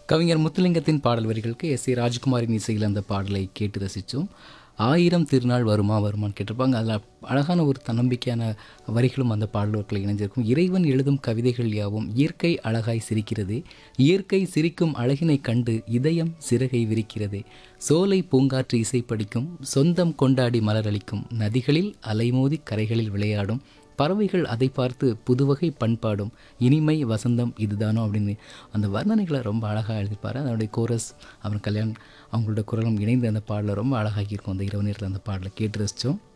கவிஞர் முத்துலிங்கத்தின் பாடல் வரிகளுக்கு எஸ் சி ராஜ்குமாரின் இசையில் அந்த பாடலை கேட்டு ரசித்தோம் ஆயிரம் திருநாள் வருமா வருமான்னு கேட்டிருப்பாங்க அதில் அழகான ஒரு தன்னம்பிக்கையான வரிகளும் அந்த பாடல்களில் இணைஞ்சிருக்கும் இறைவன் எழுதும் கவிதைகள் யாவும் இயற்கை அழகாய் சிரிக்கிறது இயற்கை சிரிக்கும் அழகினை கண்டு இதயம் சிறகை விரிக்கிறது சோலை பூங்காற்று இசை படிக்கும் சொந்தம் கொண்டாடி மலரளிக்கும் நதிகளில் அலைமோதி கரைகளில் விளையாடும் பறவைகள் அதை பார்த்து புதுவகை பண்பாடும் இனிமை வசந்தம் இதுதானோ அப்படின்னு அந்த வர்ணனைகளை ரொம்ப அழகாக எழுதியிருப்பார் அதனுடைய கோரஸ் அப்புறம் கல்யாண் அவங்களோட குரலும் இணைந்து அந்த பாடலை ரொம்ப அழகாகி இருக்கும் அந்த இரவு நேரத்தில் அந்த பாடலை கேட்டு ரசித்தோம்